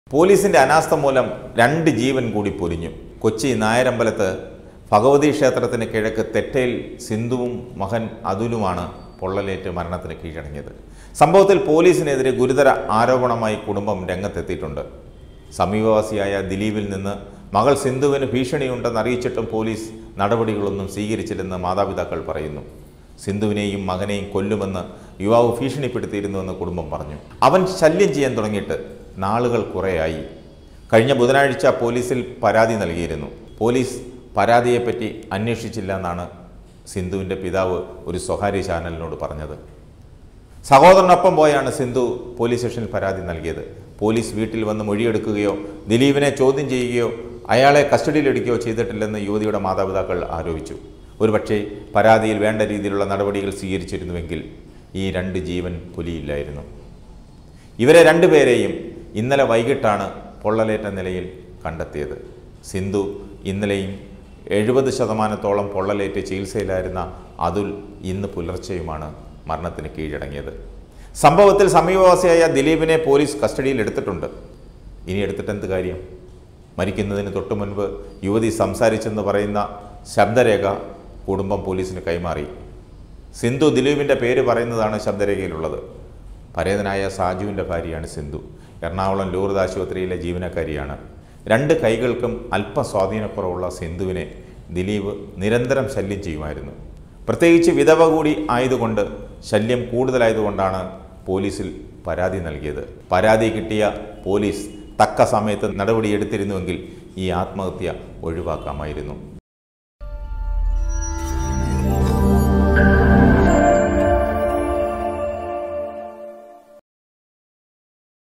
പോലീസിന്റെ അനാസ്ഥ മൂലം രണ്ട് ജീവൻ കൂടി പൊലിഞ്ഞു കൊച്ചി നായരമ്പലത്ത് ഭഗവതി ക്ഷേത്രത്തിന് കിഴക്ക് തെറ്റയിൽ സിന്ധുവും മകൻ അതുലുമാണ് പൊള്ളലേറ്റ് മരണത്തിന് കീഴടങ്ങിയത് സംഭവത്തിൽ പോലീസിനെതിരെ ഗുരുതര ആരോപണമായി കുടുംബം രംഗത്തെത്തിയിട്ടുണ്ട് സമീപവാസിയായ ദിലീപിൽ നിന്ന് മകൾ സിന്ധുവിന് ഭീഷണിയുണ്ടെന്ന് അറിയിച്ചിട്ടും പോലീസ് നടപടികളൊന്നും സ്വീകരിച്ചില്ലെന്ന് മാതാപിതാക്കൾ പറയുന്നു സിന്ധുവിനെയും മകനെയും കൊല്ലുമെന്ന് യുവാവ് ഭീഷണിപ്പെടുത്തിയിരുന്നുവെന്ന് കുടുംബം പറഞ്ഞു അവൻ ശല്യം ചെയ്യാൻ തുടങ്ങിയിട്ട് നാളുകൾ കുറേയായി കഴിഞ്ഞ ബുധനാഴ്ച പോലീസിൽ പരാതി നൽകിയിരുന്നു പോലീസ് പരാതിയെപ്പറ്റി അന്വേഷിച്ചില്ല എന്നാണ് സിന്ധുവിൻ്റെ പിതാവ് ഒരു സ്വകാര്യ ചാനലിനോട് പറഞ്ഞത് സഹോദരനൊപ്പം പോയാണ് സിന്ധു പോലീസ് സ്റ്റേഷനിൽ പരാതി നൽകിയത് പോലീസ് വീട്ടിൽ വന്ന് മൊഴിയെടുക്കുകയോ ദിലീപിനെ ചോദ്യം ചെയ്യുകയോ അയാളെ കസ്റ്റഡിയിലെടുക്കുകയോ ചെയ്തിട്ടില്ലെന്ന് യുവതിയുടെ മാതാപിതാക്കൾ ആരോപിച്ചു ഒരുപക്ഷെ പരാതിയിൽ വേണ്ട രീതിയിലുള്ള നടപടികൾ സ്വീകരിച്ചിരുന്നുവെങ്കിൽ ഈ രണ്ട് ജീവൻ പുലിയില്ലായിരുന്നു ഇവരെ രണ്ടുപേരെയും ഇന്നലെ വൈകിട്ടാണ് പൊള്ളലേറ്റ നിലയിൽ കണ്ടെത്തിയത് സിന്ധു ഇന്നലെയും എഴുപത് ശതമാനത്തോളം പൊള്ളലേറ്റ് ചികിത്സയിലായിരുന്ന അതുൽ ഇന്ന് പുലർച്ചെയുമാണ് മരണത്തിന് കീഴടങ്ങിയത് സംഭവത്തിൽ സമീപവാസിയായ ദിലീപിനെ പോലീസ് കസ്റ്റഡിയിൽ എടുത്തിട്ടുണ്ട് ഇനി എടുത്തിട്ട് എന്ത് കാര്യം മരിക്കുന്നതിന് തൊട്ടു മുൻപ് യുവതി സംസാരിച്ചെന്ന് പറയുന്ന ശബ്ദരേഖ കുടുംബം പോലീസിന് കൈമാറി സിന്ധു ദിലീപിൻ്റെ പേര് പറയുന്നതാണ് ശബ്ദരേഖയിലുള്ളത് പരേതനായ സാജുവിൻ്റെ ഭാര്യയാണ് സിന്ധു എറണാകുളം ലൂർദ് ആശുപത്രിയിലെ ജീവനക്കാരിയാണ് രണ്ട് കൈകൾക്കും അല്പ സ്വാധീനക്കുറവുള്ള സിന്ധുവിനെ ദിലീപ് നിരന്തരം ശല്യം ചെയ്യുമായിരുന്നു പ്രത്യേകിച്ച് വിധവ കൂടി ആയതുകൊണ്ട് ശല്യം കൂടുതലായതുകൊണ്ടാണ് പോലീസിൽ പരാതി നൽകിയത് പരാതി കിട്ടിയ പോലീസ് തക്ക സമയത്ത് നടപടിയെടുത്തിരുന്നുവെങ്കിൽ ഈ ആത്മഹത്യ ഒഴിവാക്കാമായിരുന്നു